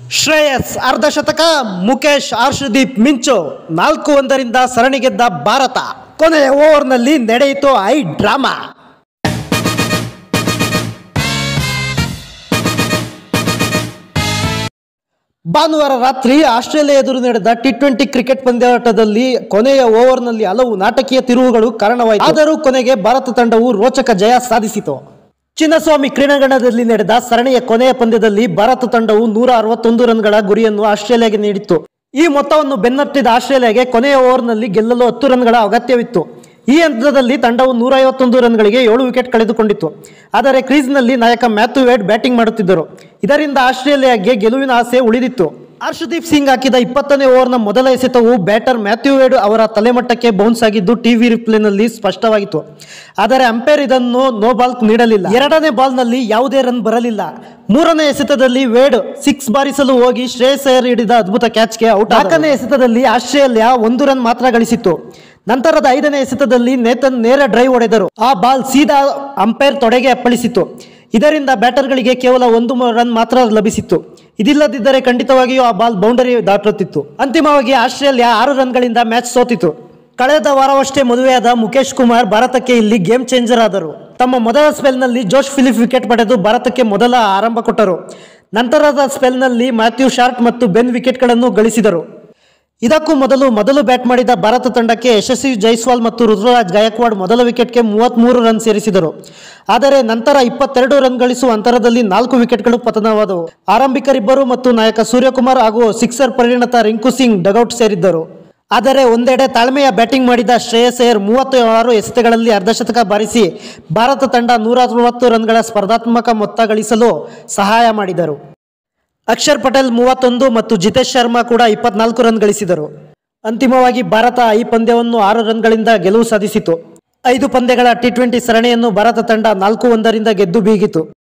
ಶ್ರೇಯಸ್ ಅರ್ಧಶತಕ ಮುಖೇಶ್ ಹರ್ಷದೀಪ್ ಮಿಂಚು ನಾಲ್ಕು ಒಂದರಿಂದ ಸರಣಿ ಗೆದ್ದ ಭಾರತ ಕೊನೆಯ ಓವರ್ನಲ್ಲಿ ನಡೆಯಿತು ಐ ಡ್ರಾಮಾ ಭಾನುವಾರ ರಾತ್ರಿ ಆಸ್ಟ್ರೇಲಿಯಾ ಎದುರು ನಡೆದ ಟಿ ಟ್ವೆಂಟಿ ಕ್ರಿಕೆಟ್ ಪಂದ್ಯಾಟದಲ್ಲಿ ಕೊನೆಯ ಓವರ್ನಲ್ಲಿ ಹಲವು ನಾಟಕೀಯ ತಿರುವುಗಳು ಕಾರಣವಾಯಿತು ಆದರೂ ಕೊನೆಗೆ ಭಾರತ ತಂಡವು ರೋಚಕ ಜಯ ಸಾಧಿಸಿತು ಚಿನ್ನಸ್ವಾಮಿ ಕ್ರೀಡಾಂಗಣದಲ್ಲಿ ನಡೆದ ಸರಣಿಯ ಕೊನೆಯ ಪಂದ್ಯದಲ್ಲಿ ಭಾರತ ತಂಡವು ನೂರ ಅರವತ್ತೊಂದು ರನ್ಗಳ ಗುರಿಯನ್ನು ಆಸ್ಟ್ರೇಲಿಯಾಗೆ ನೀಡಿತ್ತು ಈ ಮೊತ್ತವನ್ನು ಬೆನ್ನಟ್ಟಿದ ಆಸ್ಟ್ರೇಲಿಯಾಗೆ ಕೊನೆಯ ಓವರ್ನಲ್ಲಿ ಗೆಲ್ಲಲು ಹತ್ತು ರನ್ಗಳ ಅಗತ್ಯವಿತ್ತು ಈ ಹಂತದಲ್ಲಿ ತಂಡವು ನೂರ ಐವತ್ತೊಂದು ರನ್ಗಳಿಗೆ ಏಳು ವಿಕೆಟ್ ಕಳೆದುಕೊಂಡಿತ್ತು ಆದರೆ ಕ್ರೀಸ್ನಲ್ಲಿ ನಾಯಕ ಮ್ಯಾಥ್ಯೂ ವೇಡ್ ಬ್ಯಾಟಿಂಗ್ ಮಾಡುತ್ತಿದ್ದರು ಇದರಿಂದ ಆಸ್ಟ್ರೇಲಿಯಾಗೆ ಗೆಲುವಿನ ಆಸೆ ಉಳಿದಿತ್ತು ಹರ್ಷದೀಪ್ ಸಿಂಗ್ ಹಾಕಿದ ಇಪ್ಪತ್ತನೇ ಓವರ್ನ ಮೊದಲ ಎಸೆತವು ಬ್ಯಾಟರ್ ಮ್ಯಾಥ್ಯೂ ವೇಡ್ ಅವರ ತಲೆಮಟ್ಟಕ್ಕೆ ಬೌನ್ಸ್ ಆಗಿದ್ದು ಟಿವಿ ರಿಪ್ಲೇನಲ್ಲಿ ಸ್ಪಷ್ಟವಾಗಿತ್ತು ಆದರೆ ಅಂಪೈರ್ ಇದನ್ನು ನೋ ಬಾಲ್ ನೀಡಲಿಲ್ಲ ಎರಡನೇ ಬಾಲ್ನಲ್ಲಿ ಯಾವುದೇ ರನ್ ಬರಲಿಲ್ಲ ಮೂರನೇ ಎಸೆತದಲ್ಲಿ ವೇಡ್ ಸಿಕ್ಸ್ ಬಾರಿಸಲು ಹೋಗಿ ಶ್ರೇಯಸ್ ಅಯ್ಯರ್ ಹಿಡಿದ ಅದ್ಭುತ ಕ್ಯಾಚ್ಗೆ ಔಟ್ ನಾಲ್ಕನೇ ಎಸೆತದಲ್ಲಿ ಆಸ್ಟ್ರೇಲಿಯಾ ಒಂದು ರನ್ ಮಾತ್ರ ಗಳಿಸಿತ್ತು ನಂತರದ ಐದನೇ ಎಸೆತದಲ್ಲಿ ನೇತನ್ ನೇರ ಡ್ರೈವ್ ಹೊಡೆದರು ಆ ಬಾಲ್ ಸೀದಾ ಅಂಪೈರ್ ತೊಡೆಗೆ ಅಪ್ಪಳಿಸಿತು ಇದರಿಂದ ಬ್ಯಾಟರ್ಗಳಿಗೆ ಕೇವಲ ಒಂದು ಮ- ರನ್ ಮಾತ್ರ ಲಭಿಸಿತ್ತು ಇದಿಲ್ಲದಿದ್ದರೆ ಖಂಡಿತವಾಗಿಯೂ ಆ ಬಾಲ್ ಬೌಂಡರಿ ದಾಟುತ್ತಿತ್ತು ಅಂತಿಮವಾಗಿ ಆಸ್ಟ್ರೇಲಿಯಾ ಆರು ರನ್ಗಳಿಂದ ಮ್ಯಾಚ್ ಸೋತಿತು ಕಳೆದ ವಾರವಷ್ಟೇ ಮದುವೆಯಾದ ಮುಖೇಶ್ ಕುಮಾರ್ ಭಾರತಕ್ಕೆ ಇಲ್ಲಿ ಗೇಮ್ ಚೇಂಜರ್ ಆದರು ತಮ್ಮ ಮೊದಲ ಸ್ಪೆಲ್ನಲ್ಲಿ ಜೋಶ್ ಫಿಲಿಪ್ ವಿಕೆಟ್ ಪಡೆದು ಭಾರತಕ್ಕೆ ಮೊದಲ ಆರಂಭ ಕೊಟ್ಟರು ನಂತರದ ಸ್ಪೆಲ್ನಲ್ಲಿ ಮ್ಯಾಥ್ಯೂ ಶಾರ್ಟ್ ಮತ್ತು ಬೆನ್ ವಿಕೆಟ್ಗಳನ್ನು ಗಳಿಸಿದರು ಇದಕ್ಕೂ ಮೊದಲು ಮೊದಲು ಬ್ಯಾಟ್ ಮಾಡಿದ ಭಾರತ ತಂಡಕ್ಕೆ ಯಶಸ್ವಿ ಜೈಸ್ವಾಲ್ ಮತ್ತು ರುದ್ರರಾಜ್ ಗಾಯಕ್ವಾಡ್ ಮೊದಲ ವಿಕೆಟ್ಗೆ ಮೂವತ್ತ್ಮೂರು ರನ್ ಸೇರಿಸಿದರು ಆದರೆ ನಂತರ ಇಪ್ಪತ್ತೆರಡು ರನ್ ಗಳಿಸುವ ಅಂತರದಲ್ಲಿ ನಾಲ್ಕು ವಿಕೆಟ್ಗಳು ಪತನವಾದವು ಆರಂಭಿಕರಿಬ್ಬರು ಮತ್ತು ನಾಯಕ ಸೂರ್ಯಕುಮಾರ್ ಹಾಗೂ ಸಿಕ್ಸರ್ ಪರಿಣತ ರಿಂಕು ಸಿಂಗ್ ಡಗೌಟ್ ಸೇರಿದ್ದರು ಆದರೆ ಒಂದೆಡೆ ತಾಳ್ಮೆಯ ಬ್ಯಾಟಿಂಗ್ ಮಾಡಿದ ಶ್ರೇಯಸ್ ಅಯ್ಯರ್ ಮೂವತ್ತು ಆರು ಎಸೆತಗಳಲ್ಲಿ ಅರ್ಧಶತಕ ಬಾರಿಸಿ ಭಾರತ ತಂಡ ನೂರ ಅರವತ್ತು ರನ್ಗಳ ಸ್ಪರ್ಧಾತ್ಮಕ ಮೊತ್ತ ಗಳಿಸಲು ಸಹಾಯ ಮಾಡಿದರು ಅಕ್ಷರ್ ಪಟೇಲ್ ಮೂವತ್ತೊಂದು ಮತ್ತು ಜಿತೇಶ್ ಶರ್ಮಾ ಕೂಡ ಇಪ್ಪತ್ನಾಲ್ಕು ರನ್ ಗಳಿಸಿದರು ಅಂತಿಮವಾಗಿ ಭಾರತ ಈ ಪಂದ್ಯವನ್ನು ಆರು ರನ್ಗಳಿಂದ ಗೆಲುವು ಸಾಧಿಸಿತು ಐದು ಪಂದ್ಯಗಳ ಟಿ ಟ್ವೆಂಟಿ ಸರಣಿಯನ್ನು ಭಾರತ ತಂಡ ನಾಲ್ಕು ಒಂದರಿಂದ ಗೆದ್ದು ಬೀಗಿತು